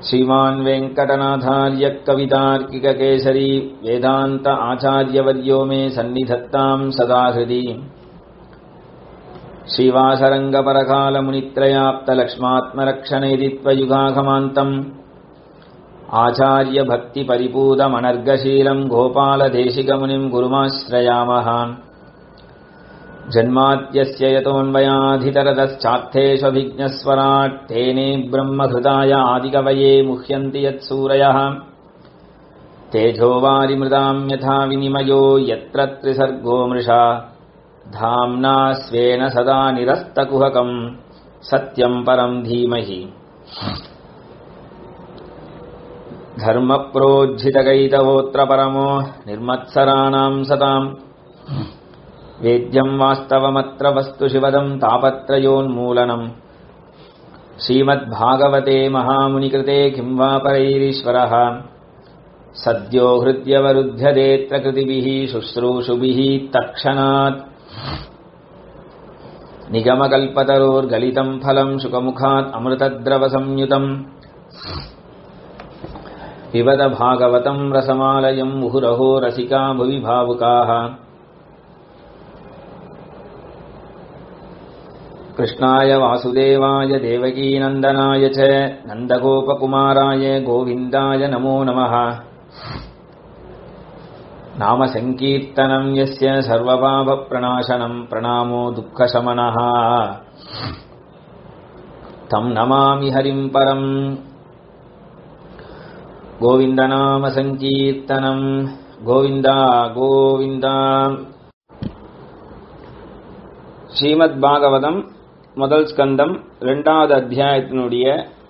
श्रीमान् वेङ्कटनाथार्यः कवितार्किककेसरी वेदान्त आचार्यवर्यो मे सन्निधत्ताम् सदा हृदि श्रीवासरङ्गपरकालमुनित्रयाप्तलक्ष्मात्मरक्षणैरित्वयुगाघमान्तम् आचार्यभक्तिपरिपूतमनर्गशीलम् गोपालदेशिकमुनिम् गुरुमाश्रयामः जन्माद्यस्य यतोऽन्वयाधितरतश्चार्थेष्वभिज्ञस्वराट् तेने ब्रह्महृदाय आदिकवये मुह्यन्ति यत्सूरयः तेजोवारिमृदाम् यथा विनिमयो यत्र त्रिसर्गो मृषा धाम्ना स्वेन सदा निरस्तकुहकम् सत्यम् परम् धीमहि धर्मप्रोज्झितकैतवोऽत्र परमो निर्मत्सराणाम् सताम् वेद्यम् वास्तवमत्र वस्तु शिवदम् तापत्रयोन्मूलनम् श्रीमद्भागवते महामुनिकृते किं वा परैरीश्वरः सद्यो हृद्यवरुध्यदेऽत्र कृतिभिः शुश्रूषुभिः तत्क्षणात् निगमकल्पतरोर्गलितम् फलम् शुकमुखात् अमृतद्रवसंयुतम् पिबद भागवतम् रसमालयम् मुहुरहो रसिका भुवि भावुकाः कृष्णाय वासुदेवाय देवकीनन्दनाय च नन्दगोपकुमाराय गोविन्दाय नमो नमः नामसङ्कीर्तनम् यस्य सर्वपापप्रणाशनम् प्रणामो दुःखशमनः तम् नमामि हरिम् परम् गोविन्दनामसङ्कीर्तनम् गोविन्दा गोविन्दा ஸ்ரீமத் பாகவதம் முதல் ஸ்கந்தம் இரண்டாவது அத்தியாயத்தினுடைய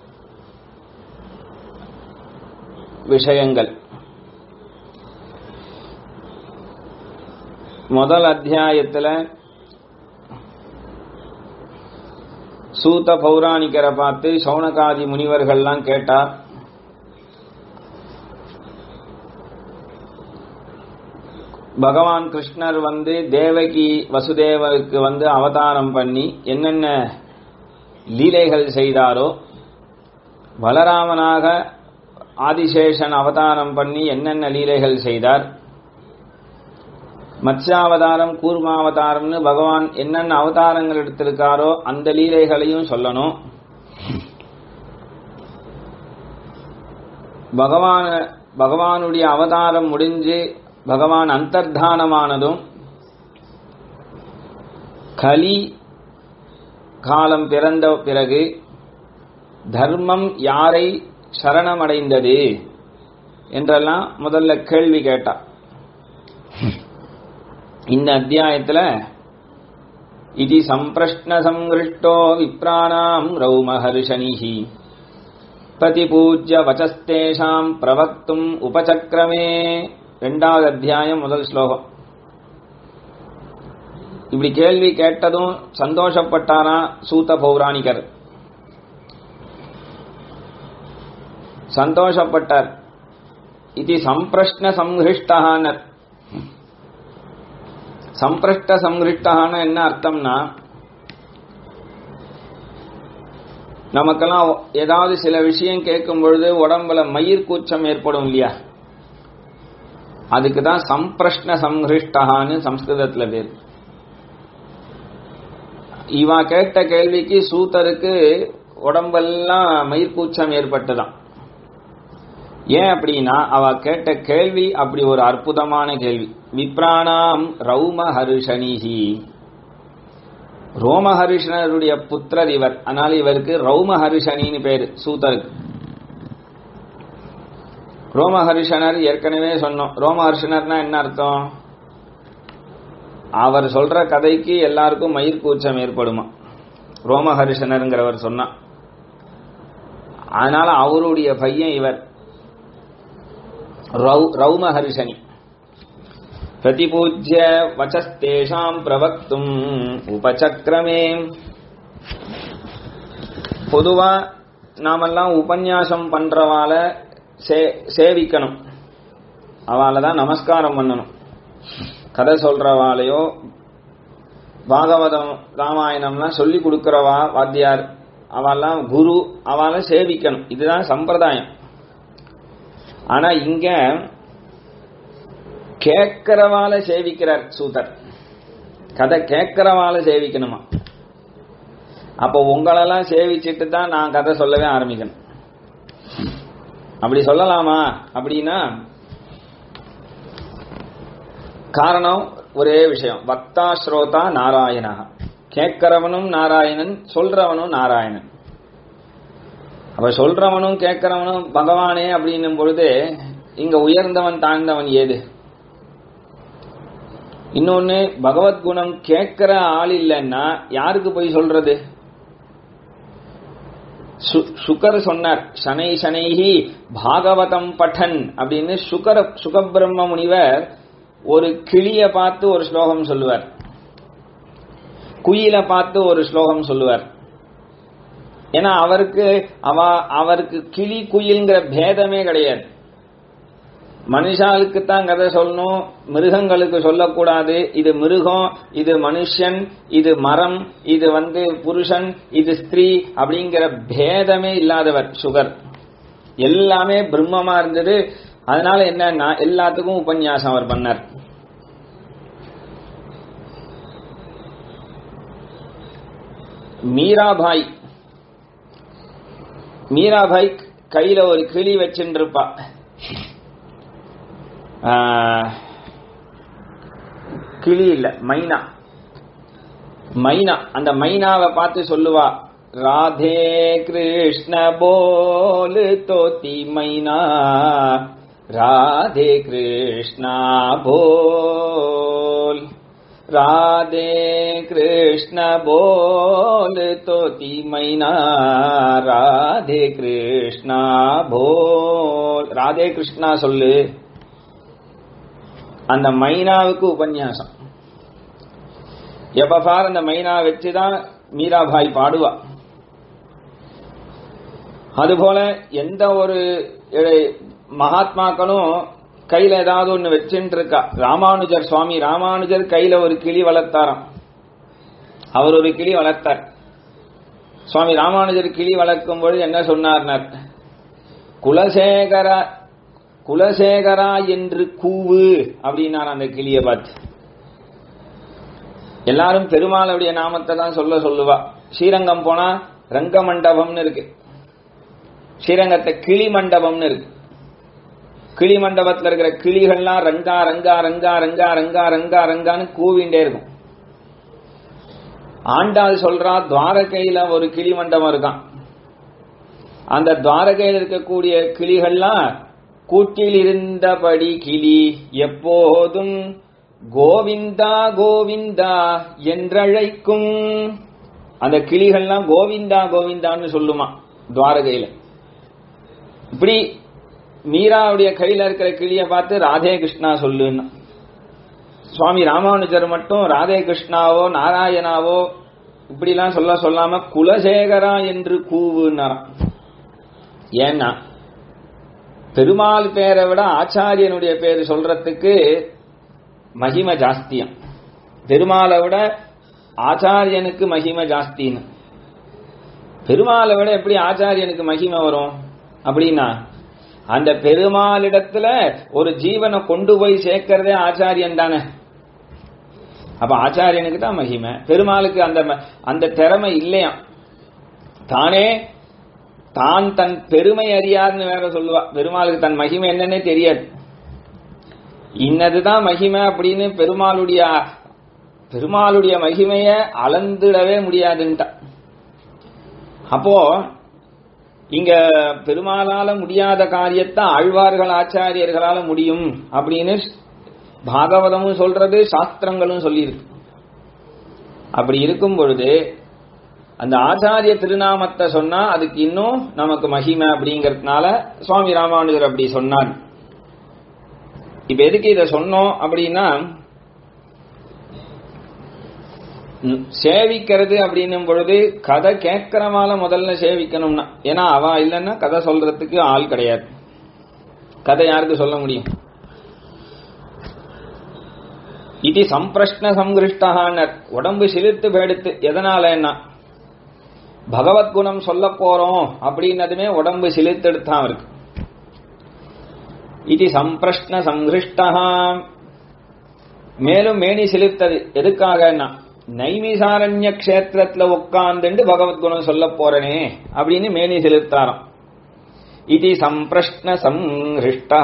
விஷயங்கள் முதல் அத்தியாயத்தில் சூத்த பௌராணிக்கரை பார்த்து சௌனகாதி முனிவர்கள்லாம் கேட்டார் பகவான் கிருஷ்ணர் வந்து தேவகி வசுதேவருக்கு வந்து அவதாரம் பண்ணி என்னென்ன லீலைகள் செய்தாரோ பலராமனாக ஆதிசேஷன் அவதாரம் பண்ணி என்னென்ன லீலைகள் செய்தார் மத்ஸ்யாவதாரம் கூர்மாவதாரம்னு பகவான் என்னென்ன அவதாரங்கள் எடுத்திருக்காரோ அந்த லீலைகளையும் சொல்லணும் பகவான் பகவானுடைய அவதாரம் முடிஞ்சு பகவான் அந்தர்தானமானதும் கலி காலம் பிறந்த பிறகு தர்மம் யாரை சரணமடைந்தது என்றெல்லாம் முதல்ல கேள்வி கேட்டா இந்த அத்தியாயத்தில் இது சம்பிரஷ்ன சங்கிருஷ்டோ விப்ராணாம் ரௌமஹர்ஷனிஹி பிரதிபூஜ்ய வச்சஸ்தேஷாம் பிரவக்தும் உபசக்கிரமே ரெண்டாவது அத்தியாயம் முதல் ஸ்லோகம் இப்படி கேள்வி கேட்டதும் சந்தோஷப்பட்டாரா சூத்த பௌராணிகர் சந்தோஷப்பட்டார் இது சம்பிரஷ்ன சம்ஹிஷ்டகானர் சம்பிரஷ்ட சம்ஹிஷ்டகான என்ன அர்த்தம்னா நமக்கெல்லாம் ஏதாவது சில விஷயம் கேட்கும் பொழுது உடம்புல மயிர் கூச்சம் ஏற்படும் இல்லையா அதுக்கு தான் சம்பிரஷ்ன சம்ஹிஷ்டகான்னு சம்ஸ்கிருதத்தில் பேர் இவா கேட்ட கேள்விக்கு சூத்தருக்கு உடம்பெல்லாம் மயிர்கூச்சம் ஏற்பட்டுதான் ஏன் அப்படின்னா அவ கேட்ட கேள்வி அப்படி ஒரு அற்புதமான கேள்வி விப்ராணாம் ரௌமஹர்ஷனிஹி ரோமஹர்ஷனருடைய புத்திரர் இவர் அதனால இவருக்கு ரௌமஹர்ஷனின்னு பேரு சூத்தருக்கு ரோமஹர்ஷனர் ஏற்கனவே சொன்னோம் ரோமஹர்ஷனர்னா என்ன அர்த்தம் அவர் சொல்ற கதைக்கு எல்லாருக்கும் மயிர் கூச்சம் ஏற்படுமா ரோமஹர்ஷனருங்கிறவர் சொன்னா அதனால அவருடைய பையன் இவர் ரௌமஹர்ஷனி பிரதிபூஜ்ய வச்சஸ்தேஷாம் பிரவக்தும் உபசக்கிரமே பொதுவா நாமெல்லாம் உபன்யாசம் பண்றவால சேவிக்கணும் அவளை தான் நமஸ்காரம் பண்ணணும் கதை சொல்றவாளையோ பாகவதம் ராமாயணம்லாம் சொல்லி கொடுக்கிறவா வாத்தியார் அவெல்லாம் குரு அவளை சேவிக்கணும் இதுதான் சம்பிரதாயம் ஆனா இங்க கேட்கிறவால சேவிக்கிறார் சூதர் கதை கேட்கிறவால சேவிக்கணுமா அப்ப உங்களெல்லாம் சேவிச்சிட்டு தான் நான் கதை சொல்லவே ஆரம்பிக்கணும் அப்படி சொல்லலாமா அப்படின்னா காரணம் ஒரே விஷயம் பக்தா ஸ்ரோதா நாராயணா கேட்கிறவனும் நாராயணன் சொல்றவனும் நாராயணன் அப்ப சொல்றவனும் கேட்கிறவனும் பகவானே அப்படின்னும் பொழுது இங்க உயர்ந்தவன் தாழ்ந்தவன் ஏது இன்னொன்னு பகவத்குணம் கேட்கிற ஆள் இல்லைன்னா யாருக்கு போய் சொல்றது சுகர் சொன்னார் சனை சனைஹி பாகவதம் பட்டன் அப்படின்னு சுகர சுகபிரம்ம முனிவர் ஒரு கிளிய பார்த்து ஒரு ஸ்லோகம் சொல்லுவார் குயில பார்த்து ஒரு ஸ்லோகம் சொல்லுவார் ஏன்னா அவருக்கு அவ அவருக்கு கிளி குயில்ங்கிற பேதமே கிடையாது மனுஷாளுக்கு தான் கதை சொல்லணும் மிருகங்களுக்கு சொல்லக்கூடாது இது மிருகம் இது மனுஷன் இது மரம் இது வந்து புருஷன் இது ஸ்திரீ அப்படிங்கிற பேதமே இல்லாதவர் சுகர் எல்லாமே பிரம்மமா இருந்தது அதனால என்னன்னா எல்லாத்துக்கும் உபன்யாசம் அவர் பண்ணார் மீராபாய் மீராபாய் கையில ஒரு கிளி வச்சுட்டு இருப்பா கிளி இல்ல மைனா மைனா அந்த மைனாவை பார்த்து சொல்லுவா ராதே கிருஷ்ண போல் தோத்தி மைனா ராதே கிருஷ்ணா போல் ராதே கிருஷ்ண போல் தோத்தி மைனா ராதே கிருஷ்ணா போல் ராதே கிருஷ்ணா சொல்லு அந்த மைனாவுக்கு உபன்யாசம் எப்ப பார் அந்த மைனா வச்சுதான் மீராபாய் பாடுவா அதுபோல எந்த ஒரு மகாத்மாக்களும் கையில ஏதாவது ஒண்ணு வச்சுட்டு இருக்கா ராமானுஜர் சுவாமி ராமானுஜர் கையில ஒரு கிளி வளர்த்தாராம் அவர் ஒரு கிளி வளர்த்தார் சுவாமி ராமானுஜர் கிளி வளர்க்கும் பொழுது என்ன சொன்னார்னர் குலசேகர குலசேகரா என்று கூவு அப்படின்னார் அந்த கிளிய பார்த்து எல்லாரும் பெருமாளுடைய நாமத்தை தான் சொல்ல சொல்லுவா ஸ்ரீரங்கம் போனா ரங்க மண்டபம்னு இருக்கு ஸ்ரீரங்கத்தை கிளி மண்டபம்னு இருக்கு கிளி மண்டபத்தில் இருக்கிற கிளிகள்லாம் ரங்கா ரங்கா ரங்கா ரங்கா ரங்கா ரங்கா ரங்கான்னு கூவிண்டே இருக்கும் ஆண்டாள் சொல்றா துவாரகையில ஒரு கிளி மண்டபம் இருக்கான் அந்த துவாரகையில் இருக்கக்கூடிய கிளிகள்லாம் கூட்டில் இருந்தபடி கிளி எப்போதும் கோவிந்தா கோவிந்தா என்றழைக்கும் அந்த கிளிகள்லாம் கோவிந்தா கோவிந்தான்னு சொல்லுமா துவாரகையில இப்படி மீராவுடைய கையில இருக்கிற கிளிய பார்த்து ராதே கிருஷ்ணா சொல்லுன்னா சுவாமி ராமானுஜர் மட்டும் ராதே கிருஷ்ணாவோ நாராயணாவோ இப்படிலாம் சொல்ல சொல்லாம குலசேகரா என்று கூவுன்னாராம் ஏன்னா பெருமாள் பேரை விட ஆச்சாரியனுடைய பேர் சொல்றதுக்கு மகிமை ஜாஸ்தியம் பெருமாளை விட ஆச்சாரியனுக்கு மகிமை ஜாஸ்தின்னு பெருமாளை விட எப்படி ஆச்சாரியனுக்கு மகிமை வரும் அப்படின்னா அந்த பெருமாளிடத்துல ஒரு ஜீவனை கொண்டு போய் சேர்க்கறதே ஆச்சாரியன் தானே அப்ப ஆச்சாரியனுக்கு தான் மகிமை பெருமாளுக்கு அந்த அந்த திறமை இல்லையா தானே தான் தன் பெருமை அறியாதுன்னு வேற சொல்லுவா பெருமாளுக்கு தன் மகிமை என்னன்னே தெரியாது இன்னதுதான் மகிமை அப்படின்னு பெருமாளுடைய பெருமாளுடைய மகிமைய அளந்துடவே முடியாதுன்ட்டா அப்போ இங்க பெருமாளால முடியாத காரியத்தை ஆழ்வார்கள் ஆச்சாரியர்களால முடியும் அப்படின்னு பாகவதமும் சொல்றது சாஸ்திரங்களும் சொல்லியிருக்கு அப்படி இருக்கும் பொழுது அந்த ஆச்சாரிய திருநாமத்தை சொன்னா அதுக்கு இன்னும் நமக்கு மகிமை அப்படிங்கறதுனால சுவாமி ராமானுஜர் அப்படி சொன்னார் இப்ப எதுக்கு இதை சொன்னோம் அப்படின்னா சேவிக்கிறது அப்படின்னும் பொழுது கதை கேட்கறவால முதல்ல சேவிக்கணும்னா ஏன்னா அவ இல்லைன்னா கதை சொல்றதுக்கு ஆள் கிடையாது கதை யாருக்கு சொல்ல முடியும் இது சம்பிரஷ்ன சங்கிருஷ்டகான்னர் உடம்பு சிலிர்த்து போயிடுத்து எதனாலன்னா பகவத்குணம் சொல்ல போறோம் அப்படின்னதுமே உடம்பு சிலிர்த்தெடுத்தான் இருக்கு இது சம்பிரஷ்ன சங்கிருஷ்டா மேலும் மேனி சிலிர்த்தது எதுக்காகன்னா நைமிசாரண்ய கஷேத்திரத்துல உட்கார்ந்துண்டு பகவத்குணம் சொல்ல போறனே அப்படின்னு மேனி சிலிர்த்தாராம் இது சம்பிரஷ்ன சங்கிருஷ்டா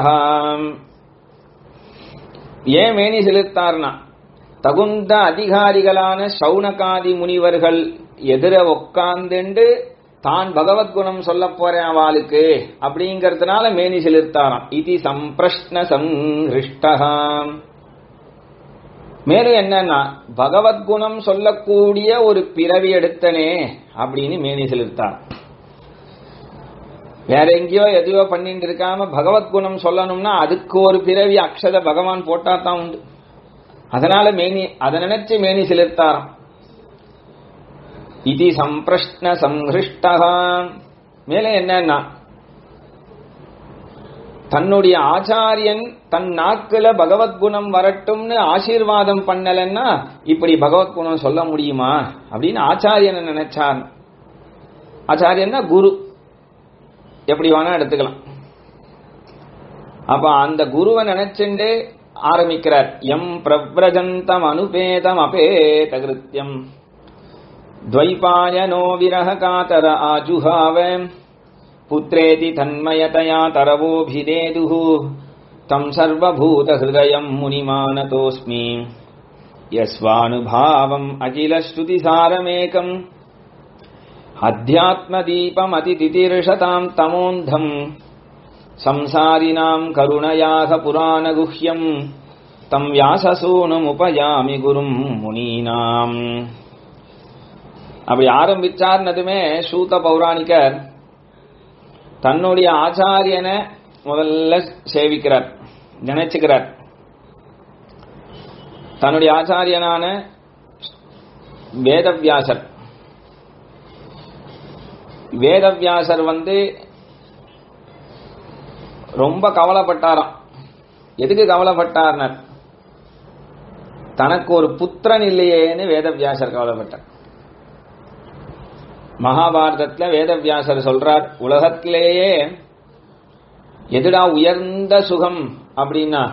ஏன் மேனி சிலிர்த்தார்னா தகுந்த அதிகாரிகளான சௌனகாதி முனிவர்கள் எதிர உட்கார்ந்துண்டு தான் பகவத்குணம் சொல்ல போறேன் அவளுக்கு அப்படிங்கறதுனால மேனி சிலிர்த்தாராம் இது சம்பிரஷ்ன சங்கிருஷ்டகாம் மேலும் என்னன்னா பகவத்குணம் சொல்லக்கூடிய ஒரு பிறவி எடுத்தனே அப்படின்னு மேனி செலுத்தார் வேற எங்கேயோ எதையோ பண்ணிட்டு இருக்காம பகவத்குணம் சொல்லணும்னா அதுக்கு ஒரு பிறவி அக்ஷத பகவான் போட்டா தான் உண்டு அதனால மேனி அதை நினைச்சு மேனி செலுத்தாராம் இது சம்பிரஷ்ன சங்கிருஷ்டகா மேலே என்னன்னா தன்னுடைய ஆச்சாரியன் தன் நாக்குல பகவத்குணம் வரட்டும்னு ஆசீர்வாதம் பண்ணலன்னா இப்படி பகவத்குணம் சொல்ல முடியுமா அப்படின்னு ஆச்சாரியனை நினைச்சார் ஆச்சாரியன்னா குரு எப்படி வேணா எடுத்துக்கலாம் அப்ப அந்த குருவை நினைச்சுண்டு ஆரம்பிக்கிறார் எம் பிரவ்ரஜந்தம் அனுபேதம் அபேத கிருத்தியம் द्वैपायनो विरह कातर आजुहाव पुत्रेति तन्मयतया तरवोऽभिदेदुः तम् सर्वभूतहृदयम् मुनिमानतोऽस्मि यस्वानुभावम् अखिलश्रुतिसारमेकम् अध्यात्मदीपमतितितिर्षताम् तमोऽन्धम् संसारिणाम् करुणयाः पुराणगुह्यम् तम् व्याससूनुमुपयामि गुरुम् मुनीनाम् அப்படி ஆரம்பிச்சார்னதுமே சூத பௌராணிகர் தன்னுடைய ஆச்சாரியனை முதல்ல சேவிக்கிறார் நினைச்சுக்கிறார் தன்னுடைய ஆச்சாரியனான வேதவியாசர் வேதவியாசர் வந்து ரொம்ப கவலைப்பட்டாராம் எதுக்கு கவலைப்பட்டார்னர் தனக்கு ஒரு புத்திரன் இல்லையேன்னு வேதவியாசர் கவலைப்பட்டார் மகாபாரதத்துல வேதவியாசர் சொல்றார் உலகத்திலேயே எதுடா உயர்ந்த சுகம் அப்படின்னா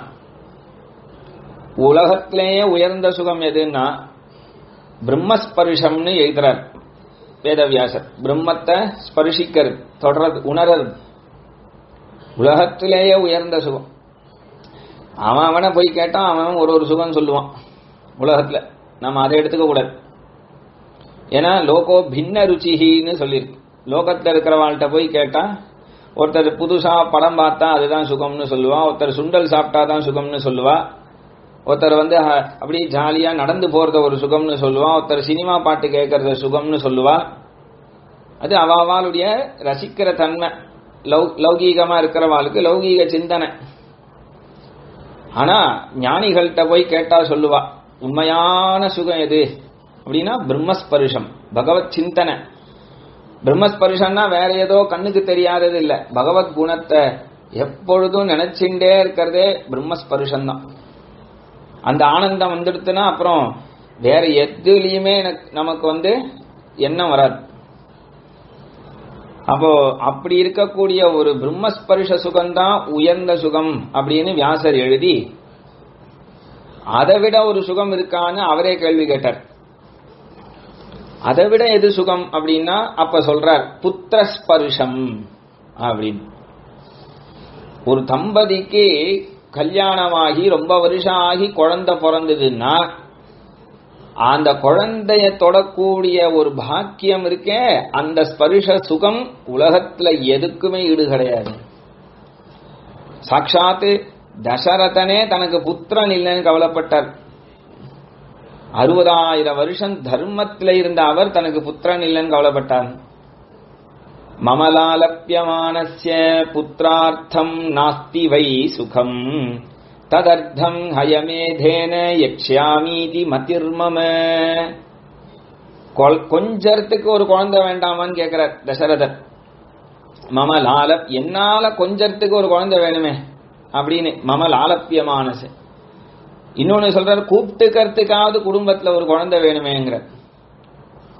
உலகத்திலேயே உயர்ந்த சுகம் எதுன்னா பிரம்மஸ்பர்ஷம்னு எழுதுறார் வேதவியாசர் பிரம்மத்தை ஸ்பர்ஷிக்கிறது தொடர்றது உணர்றது உலகத்திலேயே உயர்ந்த சுகம் அவன் அவனை போய் கேட்டான் அவன் ஒரு ஒரு சுகம் சொல்லுவான் உலகத்துல நம்ம அதை எடுத்துக்க கூடாது ஏன்னா லோகோ பின்ன ருச்சிஹின்னு சொல்லியிருக்கு லோகத்தில் இருக்கிறவாள்கிட்ட போய் கேட்டா ஒருத்தர் புதுசா படம் பார்த்தா அதுதான் சுகம்னு சொல்லுவா ஒருத்தர் சுண்டல் சாப்பிட்டா தான் சுகம்னு சொல்லுவா ஒருத்தர் வந்து அஹ், அப்படியே ஜாலியா நடந்து போறத ஒரு சுகம்னு சொல்லுவா ஒருத்தர் சினிமா பாட்டு கேட்கறத சுகம்னு சொல்லுவா அது அவாவாளுடைய ரசிக்கிற தன்மை லௌ- லௌகீகமா இருக்கிறவாளுக்கு லௌகீக சிந்தனை ஆனா ஞானிகள்கிட்ட போய் கேட்டா சொல்லுவா உண்மையான சுகம் எது அப்படின்னா பிரம்மஸ்பருஷம் பகவத் சிந்தனை பிரம்மஸ்பருஷம்னா வேற ஏதோ கண்ணுக்கு தெரியாதது இல்ல பகவத் குணத்தை எப்பொழுதும் நினைச்சுட்டே இருக்கிறதே பிரம்மஸ்பருஷம் தான் அந்த ஆனந்தம் வந்துடுத்துன்னா அப்புறம் வேற எதுலயுமே எனக்கு நமக்கு வந்து எண்ணம் வராது அப்போ அப்படி இருக்கக்கூடிய ஒரு பிரம்மஸ்பர்ஷ சுகம்தான் உயர்ந்த சுகம் அப்படின்னு வியாசர் எழுதி அதை விட ஒரு சுகம் இருக்கான்னு அவரே கேள்வி கேட்டார் அதை விட எது சுகம் அப்படின்னா அப்ப சொல்றார் புத்திரஸ்பர்ஷம் அப்படின்னு ஒரு தம்பதிக்கு கல்யாணமாகி ரொம்ப வருஷம் ஆகி குழந்தை பிறந்ததுன்னா அந்த குழந்தைய தொடக்கூடிய ஒரு பாக்கியம் இருக்கே அந்த ஸ்பர்ஷ சுகம் உலகத்துல எதுக்குமே ஈடு கிடையாது சாட்சாத்து தசரதனே தனக்கு புத்திரன் இல்லைன்னு கவலைப்பட்டார் அறுபதாயிரம் வருஷம் தர்மத்துல இருந்த அவர் தனக்கு புத்திரன் இல்லைன்னு கவலைப்பட்டார் மமலாலப்பியமானஸ்ய புத்திரார்த்தம் நாஸ்தி வை சுகம் ததர்த்தம் ஹயமேதேன யக்ஷாமீதி மதிர்மம கொல்- கொஞ்சத்துக்கு ஒரு குழந்தை வேண்டாமான்னு கேக்குறார் தசரதர் மம லாலப் என்னால கொஞ்சத்துக்கு ஒரு குழந்தை வேணுமே அப்படின்னு மம லாலப்பியமானசு இன்னொன்னு சொல்றாரு கூப்பிட்டுக்கிறதுக்காவது குடும்பத்துல ஒரு குழந்தை வேணுமேங்கிற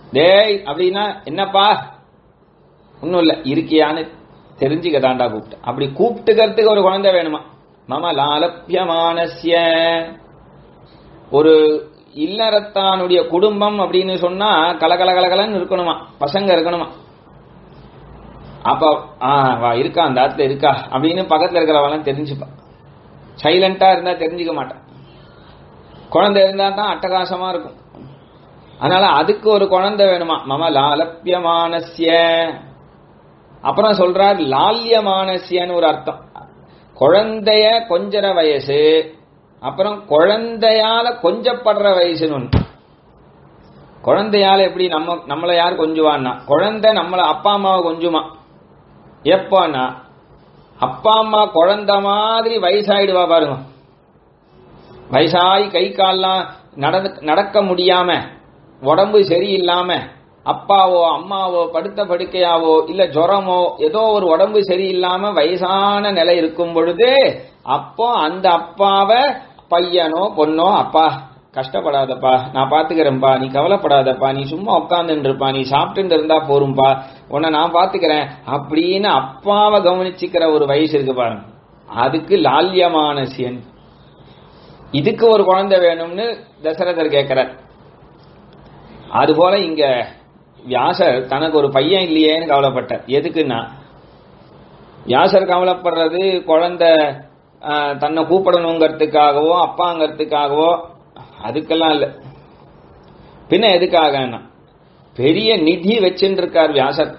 டேய் அப்படின்னா என்னப்பா ஒன்றும் இல்லை இருக்கியான்னு தெரிஞ்சுக்க தாண்டா கூப்பிட்டு அப்படி கூப்பிட்டுக்கிறதுக்கு ஒரு குழந்தை வேணுமா மம லாலப்பியமானஸ்ய ஒரு இல்லறத்தானுடைய குடும்பம் அப்படின்னு சொன்னா கலகல கலகலன்னு இருக்கணுமா பசங்க இருக்கணுமா அப்ப ஆ வா இருக்கா அந்த ஆத்துல இருக்கா அப்படின்னு பக்கத்துல இருக்கிறவெல்லாம் தெரிஞ்சுப்பா சைலண்டா இருந்தா தெரிஞ்சுக்க மாட்டான் குழந்தை இருந்தா தான் அட்டகாசமா இருக்கும் அதனால அதுக்கு ஒரு குழந்தை வேணுமா மம லாலப்பியமானஸ்ய அப்புறம் சொல்றார் லால்யமானஸ்யன்னு ஒரு அர்த்தம் குழந்தைய கொஞ்சற வயசு அப்புறம் குழந்தையால கொஞ்சப்படுற வயசுன்னு ஒண்ணு குழந்தையால எப்படி நம்ம நம்மளை யார் கொஞ்சுவான்னா குழந்தை நம்மள அப்பா அம்மாவை கொஞ்சுமா எப்போன்னா அப்பா அம்மா குழந்தை மாதிரி வயசாயிடுவா பாருங்க வயசாகி கை கால்லாம் நடந்து நடக்க முடியாம உடம்பு சரியில்லாம அப்பாவோ அம்மாவோ படுத்த படுக்கையாவோ இல்ல ஜுரமோ ஏதோ ஒரு உடம்பு சரியில்லாம வயசான நிலை இருக்கும் பொழுது அப்போ அந்த அப்பாவை பையனோ பொண்ணோ அப்பா கஷ்டப்படாதப்பா நான் பாத்துக்கிறேன்ப்பா நீ கவலைப்படாதப்பா நீ சும்மா உட்காந்துட்டு இருப்பா நீ சாப்பிட்டு இருந்தா போரும்பா உன்னை நான் பாத்துக்கிறேன் அப்படின்னு அப்பாவை கவனிச்சுக்கிற ஒரு வயசு இருக்கு பாருங்க அதுக்கு லால்யமானசியன் இதுக்கு ஒரு குழந்தை வேணும்னு தசரதர் கேட்கிறார் அதுபோல இங்க வியாசர் தனக்கு ஒரு பையன் இல்லையேன்னு கவலைப்பட்டார் எதுக்குன்னா வியாசர் கவலைப்படுறது குழந்தை ஆஹ், தன்னை கூப்பிடணுங்கிறதுக்காகவோ அப்பாங்கிறதுக்காகவோ அதுக்கெல்லாம் இல்லை பின்ன எதுக்காகன்னா பெரிய நிதி வச்சுட்டு இருக்கார் வியாசர்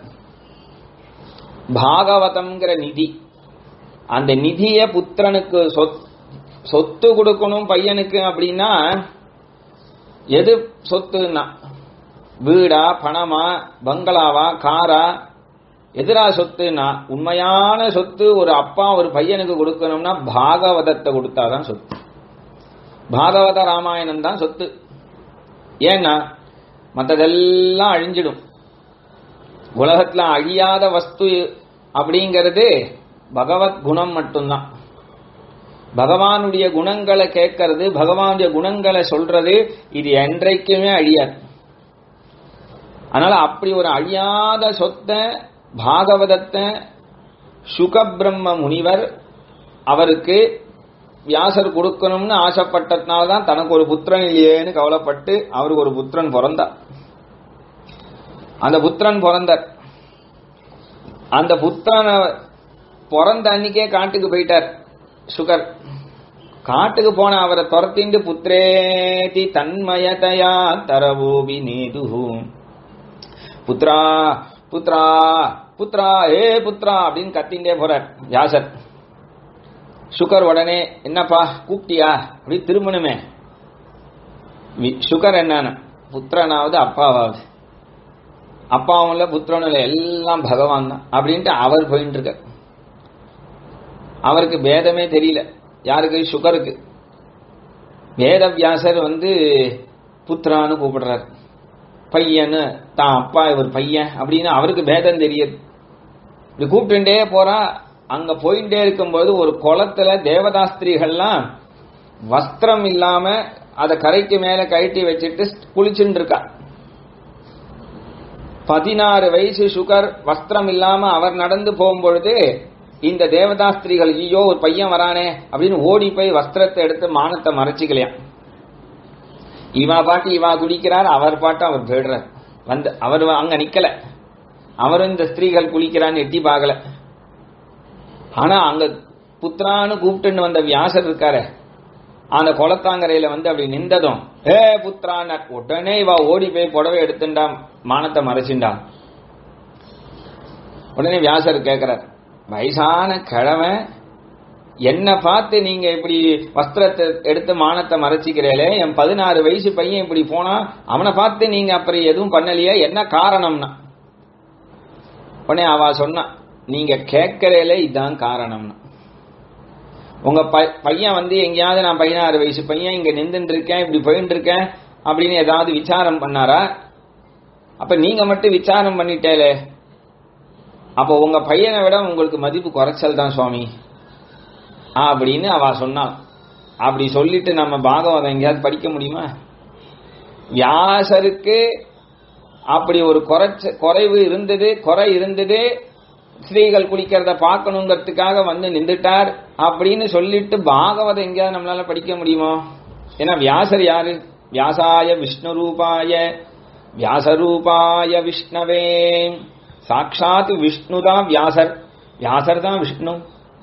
பாகவதம்ங்கிற நிதி அந்த நிதிய புத்திரனுக்கு சொத்- சொத்து கொடுக்கணும் பையனுக்கு அப்படின்னா எது சொத்துன்னா வீடா பணமா பங்களாவா காரா எதிரா சொத்துன்னா உண்மையான சொத்து ஒரு அப்பா ஒரு பையனுக்கு கொடுக்கணும்னா பாகவதத்தை கொடுத்தாதான் சொத்து பாகவத ராமாயணம் தான் சொத்து ஏன்னா மற்றதெல்லாம் அழிஞ்சிடும் உலகத்துல அழியாத வஸ்து அப்படிங்கிறது பகவத் குணம் மட்டும்தான் பகவானுடைய குணங்களை கேட்கறது பகவானுடைய குணங்களை சொல்றது இது என்றைக்குமே அழியாது அதனால அப்படி ஒரு அழியாத சொத்தை பாகவதத்தை சுகபிரம்ம முனிவர் அவருக்கு வியாசர் கொடுக்கணும்னு ஆசைப்பட்டதுனால தான் தனக்கு ஒரு புத்திரன் இல்லையேன்னு கவலைப்பட்டு அவருக்கு ஒரு புத்திரன் பிறந்தார் அந்த புத்திரன் பிறந்தார் அந்த புத்திரனை பிறந்த அன்னைக்கே காட்டுக்கு போயிட்டார் சுகர் காட்டுக்கு போன அவரை துரத்திண்டு புத்திரேதி தன்மயதயா தரவோபி நேதுஹு புத்ரா புத்ரா புத்ரா ஏ புத்ரா அப்படின்னு கத்திண்டே போறார் வியாசர் சுகர் உடனே என்னப்பா கூப்பிட்டியா அப்படி திரும்பணுமே வி- சுகர் என்னன்னு புத்திரனாவது அப்பாவாவது அப்பாவும் இல்ல புத்திரனும் இல்ல எல்லாம் பகவான் தான் அப்படின்ட்டு அவர் போயிட்டு இருக்கார் அவருக்கு பேதமே தெரியல யாருக்கு சுகருக்கு வேதவியாசர் வந்து புத்திரான்னு கூப்பிடுறார் பையன்னு தான் அப்பா இவர் பையன் அப்படின்னு அவருக்கு பேதம் தெரியுது இப்படி கூப்பிட்டுட்டே போறா அங்க போயிட்டே இருக்கும்போது ஒரு குளத்துல தேவதாஸ்திரிகள்லாம் வஸ்திரம் இல்லாம அத கரைக்கு மேல கழட்டி வச்சுட்டு குளிச்சுட்டு இருக்கா பதினாறு வயசு சுகர் வஸ்திரம் இல்லாம அவர் நடந்து போகும்பொழுது இந்த தேவதாஸ்திரிகள் ஐயோ ஒரு பையன் வரானே அப்படின்னு ஓடி போய் வஸ்திரத்தை எடுத்து மானத்தை மறைச்சிக்கலையாம் இவா பாட்டு இவா குடிக்கிறார் அவர் பாட்டு அவர் போயிடுறார் வந்து அவர் அங்க நிக்கல அவரும் இந்த ஸ்திரீகள் குளிக்கிறான்னு எட்டி பார்க்கல ஆனா அங்க புத்திரான்னு கூப்பிட்டுன்னு வந்த வியாசர் இருக்காரு அந்த குளத்தாங்கரையில வந்து அப்படி நின்றதும் ஏ புத்திரான் உடனே இவ ஓடி போய் புடவை எடுத்துண்டா மானத்தை மறைச்சிண்டா உடனே வியாசர் கேட்கிறார் வயசான கிழமை என்ன பார்த்து நீங்க இப்படி வஸ்திரத்தை எடுத்து மானத்தை மறைச்சிக்கிறீங்களே என் பதினாறு வயசு பையன் இப்படி போனா அவனை பார்த்து நீங்க அப்புறம் எதுவும் பண்ணலையே என்ன காரணம்னா உடனே அவ சொன்னா நீங்க கேட்கறேல இதுதான் காரணம்னா உங்க பை- பையன் வந்து எங்கேயாவது நான் பதினாறு வயசு பையன் இங்க நின்றுட்டு இருக்கேன் இப்படி போயிட்டு இருக்கேன் அப்படின்னு ஏதாவது விசாரம் பண்ணாரா அப்ப நீங்க மட்டும் விசாரம் பண்ணிட்டேலே அப்ப உங்க பையனை விட உங்களுக்கு மதிப்பு குறைச்சல் தான் சுவாமி அப்படின்னு அவ சொன்னாள் அப்படி சொல்லிட்டு நம்ம பாகவதம் எங்கேயாவது படிக்க முடியுமா வியாசருக்கு அப்படி ஒரு குறைச்ச குறைவு இருந்தது குறை இருந்தது ஸ்திரீகள் குளிக்கிறத பார்க்கணுங்கிறதுக்காக வந்து நின்றுட்டார் அப்படின்னு சொல்லிட்டு பாகவதம் எங்கேயாவது நம்மளால படிக்க முடியுமோ ஏன்னா வியாசர் யாரு வியாசாய விஷ்ணு ரூபாய வியாசரூபாய விஷ்ணவே சாட்சாத் விஷ்ணு தான் வியாசர் வியாசர் தான் விஷ்ணு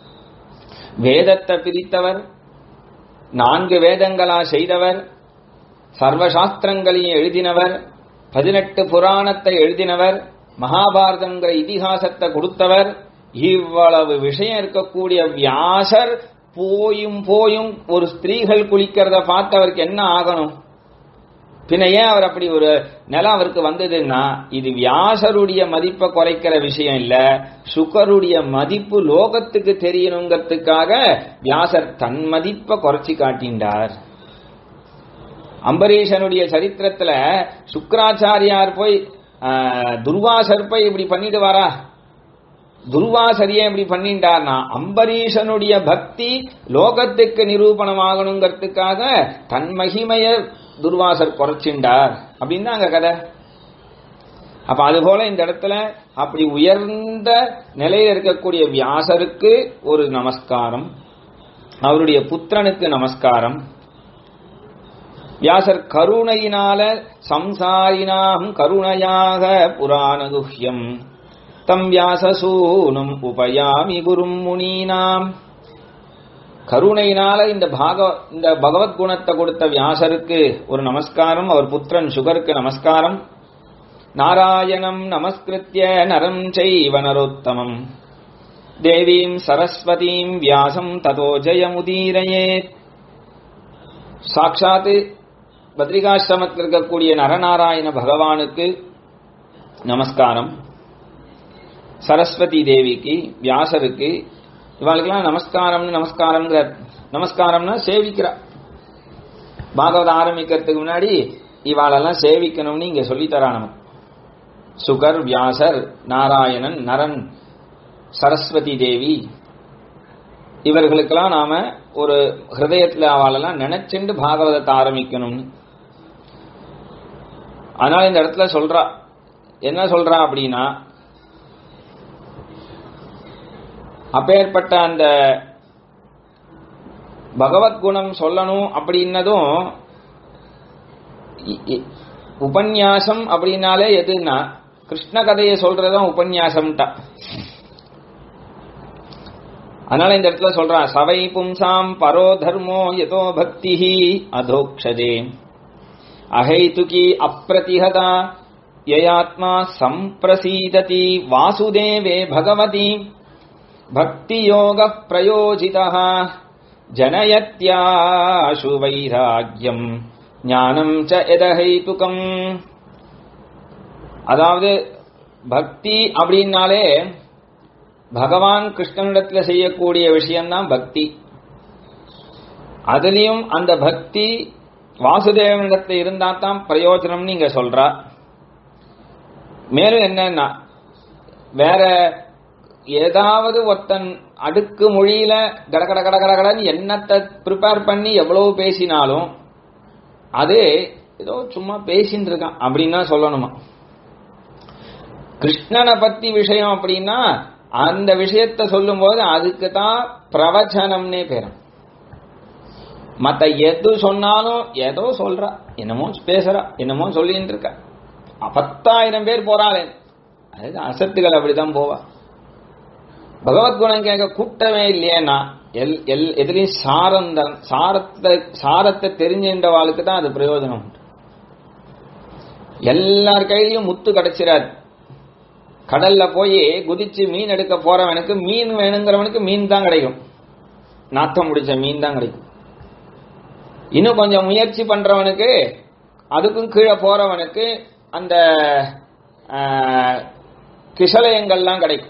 வேதத்தை பிரித்தவர் நான்கு வேதங்களா செய்தவர் சர்வசாஸ்திரங்களையும் எழுதினவர் பதினெட்டு புராணத்தை எழுதினவர் மகாபாரதங்கிற இதிகாசத்தை கொடுத்தவர் இவ்வளவு விஷயம் இருக்கக்கூடிய வியாசர் போயும் போயும் ஒரு ஸ்திரீகள் குளிக்கிறத பார்த்து அவருக்கு என்ன ஆகணும் பின்ன ஏன் அவர் அப்படி ஒரு நிலம் அவருக்கு வந்ததுன்னா இது வியாசருடைய மதிப்பை குறைக்கிற விஷயம் இல்ல சுகருடைய மதிப்பு லோகத்துக்கு தெரியணுங்கிறதுக்காக வியாசர் தன் மதிப்பை குறைச்சி காட்டின்றார் அம்பரீஷனுடைய சரித்திரத்துல சுக்கராச்சாரியார் போய் ஆஹ், துர்வாசர் போய் இப்படி பண்ணிட்டு வரா துர்வாசரியே இப்படி பண்ணிட்டார்னா அம்பரீஷனுடைய பக்தி லோகத்துக்கு நிரூபணமாகணுங்கிறதுக்காக தன் மகிமைய துர்வாசர் குறைச்சிண்டார் அப்படின்னு தான் அங்க கதை அப்ப அதுபோல இந்த இடத்துல அப்படி உயர்ந்த நிலையில் இருக்கக்கூடிய வியாசருக்கு ஒரு நமஸ்காரம் அவருடைய புத்திரனுக்கு நமஸ்காரம் வியாசர் கருணையினால சம்சாரினாம் கருணையாக புராணகுஹ்யம் தம் வியாசசூனும் உபயாமி குரும் முனீனாம் கருணையினால இந்த பாக இந்த பகவத் குணத்தை கொடுத்த வியாசருக்கு ஒரு நமஸ்காரம் அவர் புத்திரன் சுகருக்கு நமஸ்காரம் நாராயணம் நமஸ்கிருத்ய நரம் செய்வ நரோத்தமம் தேவீம் சரஸ்வதீம் வியாசம் ததோ ஜெயமுதீரயேத் சாட்சாத்து பத்ரிகாசிரமத்தில் இருக்கக்கூடிய நரநாராயண பகவானுக்கு நமஸ்காரம் சரஸ்வதி தேவிக்கு வியாசருக்கு இவாளுக்கெல்லாம் நமஸ்காரம்னு நமஸ்காரம்ங்கிற நமஸ்காரம்னா சேவிக்கிறா பாகவத ஆரம்பிக்கிறதுக்கு முன்னாடி இவாளெல்லாம் சேவிக்கணும்னு இங்க சொல்லித்தரா நமக்கு சுகர் வியாசர் நாராயணன் நரன் சரஸ்வதி தேவி இவர்களுக்கெல்லாம் நாம ஒரு ஹிருதயத்துல அவளெல்லாம் நினைச்சுண்டு பாகவதத்தை ஆரம்பிக்கணும்னு அதனால இந்த இடத்துல சொல்றா என்ன சொல்றா அப்படின்னா அப்பேற்பட்ட அந்த பகவத் குணம் சொல்லணும் அப்படின்னதும் இ- இ- உபன்யாசம் அப்படின்னாலே எதுன்னா கிருஷ்ண கதையை சொல்றதுதான் உபன்யாசம்ட்டா அதனால இந்த இடத்துல சொல்றான் சவை பும்சாம் பரோ தர்மோ யதோ பக்தி அதோக்ஷதே அஹைதுகி அப்பிரதிஹதா யயாத்மா சம்பிரசீததி வாசுதேவே பகவதி பக்தி யோக பிரயோஜிதா ஜனயத்யாசு வைராக்கியம் ஞானம் ச எதஹைதுகம் அதாவது பக்தி அப்படின்னாலே பகவான் கிருஷ்ணனிடத்துல செய்யக்கூடிய விஷயம்தான் பக்தி அதுலயும் அந்த பக்தி வாசுதேவனிடத்துல இருந்தா தான் பிரயோஜனம்னு இங்க சொல்றா மேலும் என்னன்னா வேற ஏதாவது ஒருத்தன் அடுக்கு மொழியில கடகட கடகடன்னு என்னத்தை ப்ரிப்பேர் பண்ணி எவ்வளவு பேசினாலும் அது ஏதோ சும்மா பேசின்னு இருக்கான் அப்படின்னு தான் சொல்லணுமா கிருஷ்ணனை பத்தி விஷயம் அப்படின்னா அந்த விஷயத்த சொல்லும்போது அதுக்கு தான் பிரவச்சனம்னே பேரும் மத்த எது சொன்னாலும் ஏதோ சொல்றா என்னமோ பேசுறா என்னமோ சொல்லிட்டு இருக்கா பத்தாயிரம் பேர் போறாளே அது அசத்துகள் அப்படிதான் போவா பகவத் குணம் கேட்க கூட்டமே இல்லையேனா எல் எல் எதுலையும் சாரந்த சாரத்தை சாரத்தை தெரிஞ்சின்றவாளுக்கு தான் அது பிரயோஜனம் உண்டு எல்லார் கையிலும் முத்து கிடைச்சிடாது கடல்ல போய் குதிச்சு மீன் எடுக்க போறவனுக்கு மீன் வேணுங்கிறவனுக்கு மீன் தான் கிடைக்கும் நாத்தம் முடிச்ச மீன் தான் கிடைக்கும் இன்னும் கொஞ்சம் முயற்சி பண்றவனுக்கு அதுக்கும் கீழே போறவனுக்கு அந்த ஆஹ், கிசலயங்கள்லாம் கிடைக்கும்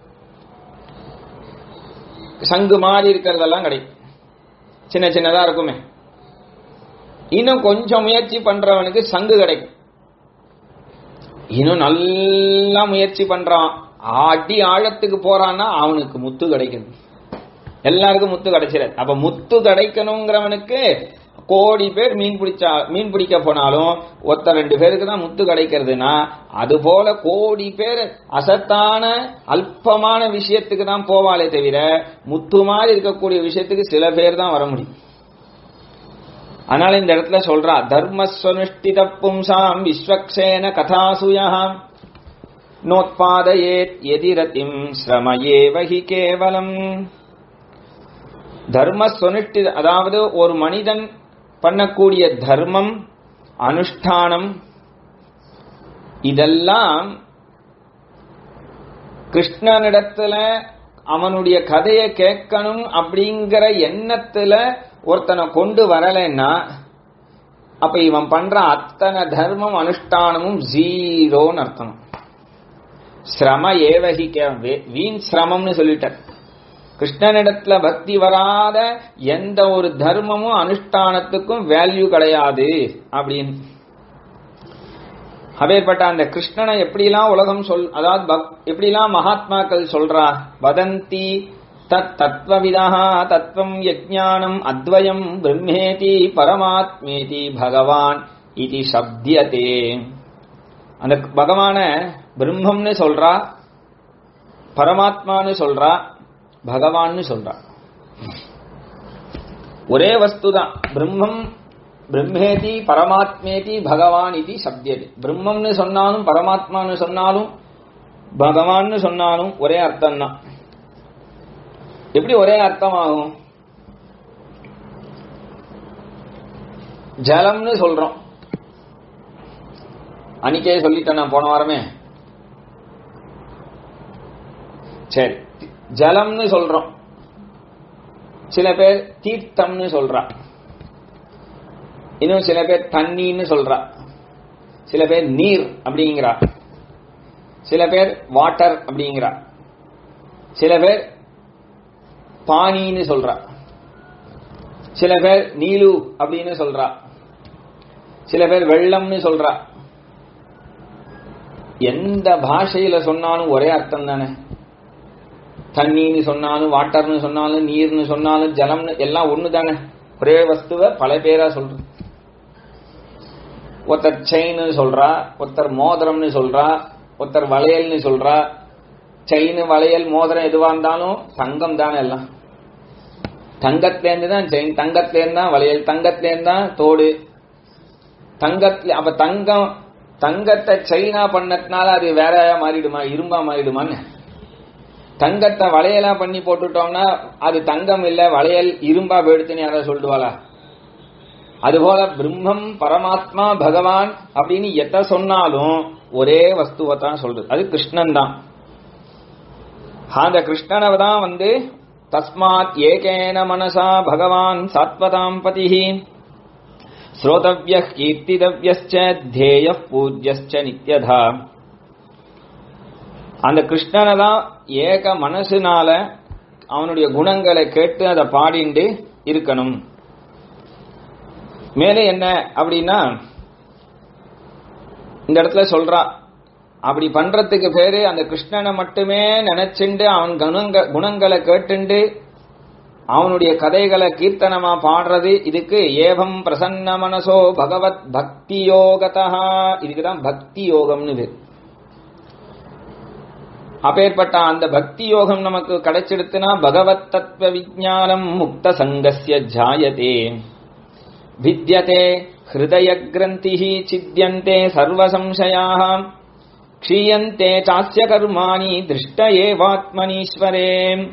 சங்கு மாதிரி இருக்கிறதெல்லாம் கிடைக்கும் சின்ன சின்னதா இருக்குமே இன்னும் கொஞ்சம் முயற்சி பண்றவனுக்கு சங்கு கிடைக்கும் இன்னும் நல்லா முயற்சி பண்றான் அடி ஆழத்துக்கு போறான்னா அவனுக்கு முத்து கிடைக்குது எல்லாருக்கும் முத்து கிடைச்சிடாது அப்ப முத்து கிடைக்கணுங்கிறவனுக்கு கோடி பேர் மீன் பிடிச்சா மீன் பிடிக்க போனாலும் ஒருத்தர் ரெண்டு பேருக்கு தான் முத்து கிடைக்கிறதுனா அது போல கோடி பேர் அசத்தான அல்பமான விஷயத்துக்கு தான் போவாளே தவிர முத்து மாதிரி இருக்கக்கூடிய விஷயத்துக்கு சில பேர் தான் வர முடியும் அதனால இந்த இடத்துல சொல்றா தர்மஸ்வனுஷ்டித பும்சாம் விஸ்வக்சேன கதாசுயாம் நோத்பாதயேத் எதிரதிம் ஸ்ரமயேவஹி கேவலம் தர்ம சுனிஷ்டி அதாவது ஒரு மனிதன் பண்ணக்கூடிய தர்மம் அனுஷ்டானம் இதெல்லாம் கிருஷ்ணனிடத்துல அவனுடைய கதையை கேட்கணும் அப்படிங்கிற எண்ணத்துல ஒருத்தனை கொண்டு வரலைன்னா அப்ப இவன் பண்ற அத்தனை தர்மம் அனுஷ்டானமும் ஜீரோன்னு அர்த்தம் சிரம ஏவகிக்க வீண் சிரமம்னு சொல்லிட்டார் கிருஷ்ணனிடத்துல பக்தி வராத எந்த ஒரு தர்மமும் அனுஷ்டானத்துக்கும் வேல்யூ கிடையாது அப்படின்னு அப்பேற்பட்ட அந்த கிருஷ்ணனை எப்படிலாம் உலகம் சொல் அதாவது பக்- எப்படிலாம் மகாத்மாக்கள் சொல்றா வதந்தி தத் தத்வவிதா தத்துவம் யஜ்ஞானம் அத்வயம் பிரம்மேதி பரமாத்மேதி பகவான் இது சப்தியதே அந்த பகவான பிரம்மம்னு சொல்றா பரமாத்மான்னு சொல்றா பகவான்னு சொல்றா ஒரே வஸ்து தான் பிரம்மம் பிரம்மேதி பரமாத்மேதி பகவான் இது சப்தியது பிரம்மம்னு சொன்னாலும் பரமாத்மான்னு சொன்னாலும் பகவான்னு சொன்னாலும் ஒரே அர்த்தம் தான் எப்படி ஒரே அர்த்தமாகும் ஜலம்னு சொல்றோம் அன்னைக்கே சொல்லிட்டேன் நான் போன வாரமே சரி ஜலம்னு சொல்றோம் சில பேர் தீர்த்தம்னு சொல்றா இன்னும் சில பேர் தண்ணின்னு சொல்றா சில பேர் நீர் அப்படிங்கிறா சில பேர் வாட்டர் அப்படிங்கிறா சில பேர் பானின்னு சொல்றா சில பேர் நீலு அப்படின்னு சொல்றா சில பேர் வெள்ளம்னு சொல்றா எந்த பாஷையில சொன்னாலும் ஒரே அர்த்தம் தானே தண்ணின்னு சொன்னாலும் வாட்டர்னு சொன்னாலும் நீர்னு சொன்னாலும் ஜலம்னு எல்லாம் ஒண்ணு தானே ஒரே வஸ்துவ பல பேரா சொல்ற ஒருத்தர் செயின்னு சொல்றா ஒருத்தர் மோதிரம்னு சொல்றா ஒருத்தர் வளையல்னு சொல்றா செயின் வளையல் மோதிரம் எதுவா இருந்தாலும் தங்கம் தானே எல்லாம் தங்கத்திலேருந்து தான் செயின் தங்கத்திலேருந்து தான் வளையல் தங்கத்திலேருந்து தான் தோடு தங்கத்துல அப்ப தங்கம் தங்கத்தை செயினா பண்ணதுனால அது வேற மாறிடுமா இரும்பா மாறிடுமான்னு தங்கத்தை வளையலா பண்ணி போட்டுட்டோம்னா அது தங்கம் இல்ல வளையல் இரும்பா போயிடுச்சுன்னு யாராவது சொல்லிடுவாளா அதுபோல பிரம்மம் பரமாத்மா பகவான் அப்படின்னு எத்த சொன்னாலும் ஒரே வஸ்துவை தான் சொல்றது அது கிருஷ்ணன் தான் அந்த கிருஷ்ணனை தான் வந்து தஸ்மாத் ஏகேன மனசா பகவான் சாத்வதாம் பதிஹி ஸ்ரோதவ்ய கீர்த்திதவ்யஸ்ச தேய பூஜ்யஸ்ச நித்யதா அந்த கிருஷ்ணனை தான் ஏக மனசுனால அவனுடைய குணங்களை கேட்டு அதை பாடிண்டு இருக்கணும் மேலே என்ன அப்படின்னா இந்த இடத்துல சொல்றா அப்படி பண்றதுக்கு பேரு அந்த கிருஷ்ணனை மட்டுமே நினைச்சுண்டு அவன் குணங்க குணங்களை கேட்டுண்டு அவனுடைய கதைகளை கீர்த்தனமா பாடுறது இதுக்கு ஏவம் பிரசன்ன மனசோ பகவத் பக்தி யோகதா இதுக்குதான் பக்தி யோகம்னு பேர் அப்பேற்பட்ட அந்த பக்தி யோகம் நமக்கு கிடைச்சிடுத்துனா பகவத் தத்துவ விஜானம் முக்த சங்கஸ்ய ஜாயதே வித்யதே ஹிருதய கிரந்தி சித்தியந்தே சர்வ சம்சயாக க்ஷீயந்தே சாஸ்ய கர்மாணி திருஷ்ட ஏவாத்மனீஸ்வரே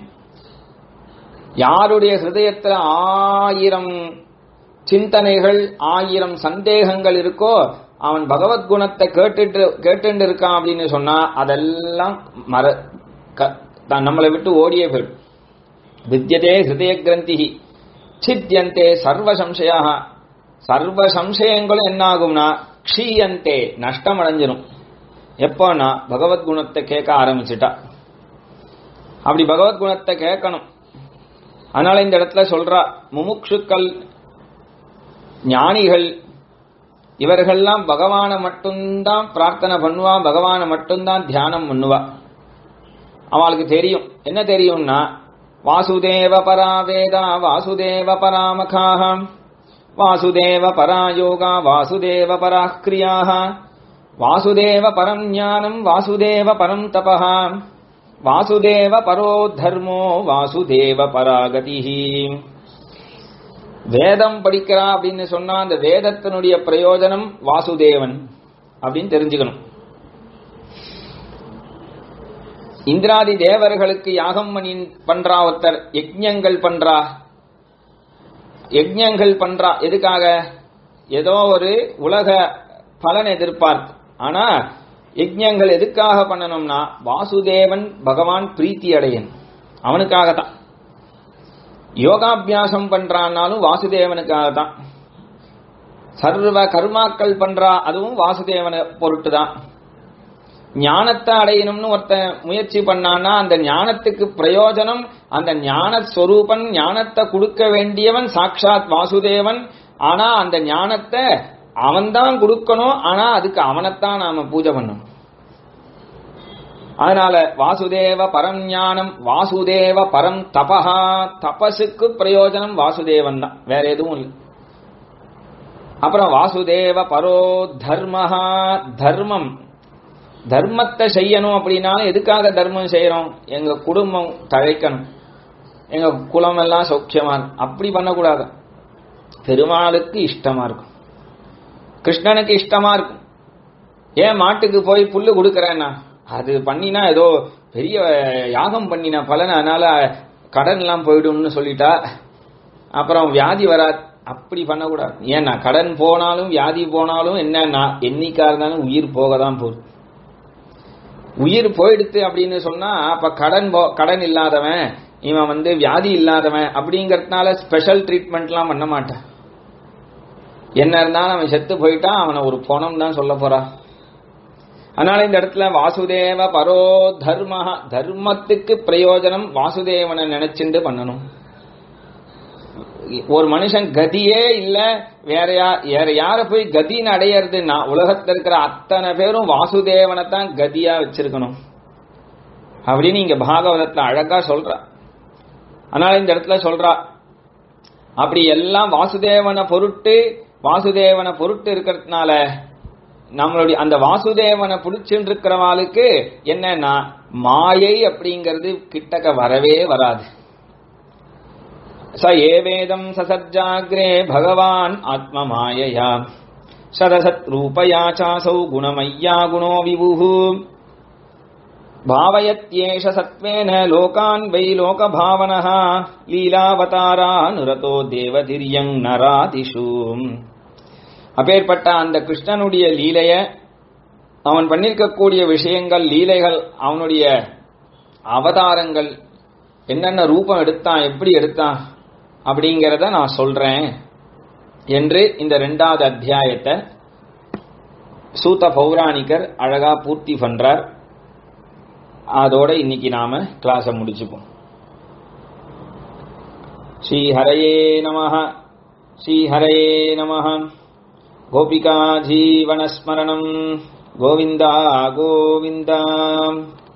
யாருடைய ஹிருதயத்துல ஆயிரம் சிந்தனைகள் ஆயிரம் சந்தேகங்கள் இருக்கோ அவன் பகவத் குணத்தை கேட்டுட்டு கேட்டுட்டு இருக்கான் அப்படின்னு சொன்னா அதெல்லாம் மற க- தான் நம்மளை விட்டு ஓடியே போயிடும் வித்யதே ஹிருதய கிரந்தி சித்தியந்தே சர்வ சம்சயாக சர்வ சம்சயங்களும் என்ன ஆகும்னா க்ஷீயந்தே நஷ்டம் அடைஞ்சிரும் எப்போனா பகவத் குணத்தை கேட்க ஆரம்பிச்சுட்டா அப்படி பகவத் குணத்தை கேட்கணும் அதனால இந்த இடத்துல சொல்றா முமுட்சுக்கள் ஞானிகள் இவர்கள்லாம் பகவானை மட்டும்தான் பிரார்த்தனை பண்ணுவா பகவானை மட்டும்தான் தியானம் பண்ணுவா அவளுக்கு தெரியும் என்ன தெரியும்னா வாசுதேவ பரா வேதா வாசுதேவ பராமகாகம் வாசுதேவ பரா யோகா வாசுதேவ பரா கிரியாக வாசுதேவ பரம் ஞானம் வாசுதேவ பரம் தபः வாசுதேவ பரோ தர்மோ வாசுதேவ பராகதிஹி வேதம் படிக்கிறா அப்படின்னு சொன்னா அந்த வேதத்தினுடைய பிரயோஜனம் வாசுதேவன் அப்படின்னு தெரிஞ்சுக்கணும் இந்திராதி தேவர்களுக்கு யாகம் பண்ணி பண்றா ஒருத்தர் யஜ்ஞங்கள் பண்றா யஜ்ஞங்கள் பண்றா எதுக்காக ஏதோ ஒரு உலக பலன் எதிர்பார்த்து ஆனா யஜ்ஞங்கள் எதுக்காக பண்ணணும்னா வாசுதேவன் பகவான் பிரீத்தி அடையன் அவனுக்காக தான் யோகாபியாசம் பண்றான்னாலும் வாசுதேவனுக்காக தான் சர்வ கர்மாக்கள் பண்றா அதுவும் வாசுதேவன பொருட்டு தான் ஞானத்தை அடையணும்னு ஒருத்தன் முயற்சி பண்ணான்னா அந்த ஞானத்துக்கு பிரயோஜனம் அந்த ஞான ஸ்வரூபன் ஞானத்தை கொடுக்க வேண்டியவன் சாட்சாத் வாசுதேவன் ஆனா அந்த ஞானத்தை அவன்தான் கொடுக்கணும் ஆனா அதுக்கு அவனைத்தான் நாம பூஜை பண்ணணும் அதனால வாசுதேவ பரம் ஞானம் வாசுதேவ பரம் தபஹா தபசுக்கு பிரயோஜனம் வாசுதேவன் தான் வேற எதுவும் இல்லை அப்புறம் வாசுதேவ பரோ தர்மஹா தர்மம் தர்மத்தை செய்யணும் அப்படின்னாலும் எதுக்காக தர்மம் செய்யறோம் எங்க குடும்பம் தழைக்கணும் எங்க குலம் எல்லாம் சௌக்கியமா இருக்கும். அப்படி பண்ணக்கூடாது பெருமாளுக்கு இஷ்டமா இருக்கும் கிருஷ்ணனுக்கு இஷ்டமா இருக்கும் ஏன் மாட்டுக்கு போய் புல்லு கொடுக்கறேன்னா அது பண்ணினா ஏதோ பெரிய யாகம் பண்ணின பலன் அதனால கடன் எல்லாம் போயிடும்னு சொல்லிட்டா அப்புறம் வியாதி வராது அப்படி பண்ணக்கூடாது ஏன்னா கடன் போனாலும் வியாதி போனாலும் என்னன்னா என்னைக்கா இருந்தாலும் உயிர் போக தான் போகுது உயிர் போயிடுத்து அப்படின்னு சொன்னா அப்ப கடன் போ- கடன் இல்லாதவன் இவன் வந்து வியாதி இல்லாதவன் அப்படிங்கறதுனால ஸ்பெஷல் ட்ரீட்மெண்ட்லாம் பண்ண மாட்டான் என்ன இருந்தாலும் அவன் செத்து போயிட்டான் அவனை ஒரு பொணம் தான் சொல்ல போறா அதனால இந்த இடத்துல வாசுதேவ பரோ தர்ம தர்மத்துக்கு பிரயோஜனம் வாசுதேவனை நினைச்சுண்டு பண்ணணும் ஒரு மனுஷன் கதியே இல்ல வேற யா வேற யார போய் கதின்னு அடையறதுன்னா உலகத்துல இருக்கிற அத்தனை பேரும் வாசுதேவனை தான் கதியா வச்சிருக்கணும் அப்படின்னு இங்க பாகவதத்துல அழகா சொல்றா அதனால இந்த இடத்துல சொல்றா அப்படி எல்லாம் வாசுதேவனை பொருட்டு வாசுதேவனை பொருட்டு இருக்கிறதுனால நம்மளுடைய அந்த வாசுதேவனை பிடிச்சுட்டு இருக்கிறவாளுக்கு என்னன்னா மாயை அப்படிங்கிறது கிட்டக்க வரவே வராது स एवेदम् ससज्जाग्रे भगवान् आत्ममायया सदसत्रूपया चासौ गुणमय्या गुणो विभुः भावयत्येष सत्त्वेन लोकान् वै लोकभावनः लीलावतारानुरतो தேவதிரியங் நராதிஷு அப்பேற்பட்ட அந்த கிருஷ்ணனுடைய லீலைய அவன் பண்ணிருக்கக்கூடிய விஷயங்கள் லீலைகள் அவனுடைய அவதாரங்கள் என்னென்ன ரூபம் எடுத்தான் எப்படி எடுத்தான் அப்படிங்கிறத நான் சொல்றேன் என்று இந்த ரெண்டாவது அத்தியாயத்தை சூத பௌராணிகர் அழகா பூர்த்தி பண்றார் அதோட இன்னைக்கு நாம கிளாஸ முடிச்சுப்போம் ஸ்ரீ ஹரையே நம ஸ்ரீ ஹரையே நம கோபிகா ஜீவனஸ்மரணம் கோவிந்தா கோவிந்தா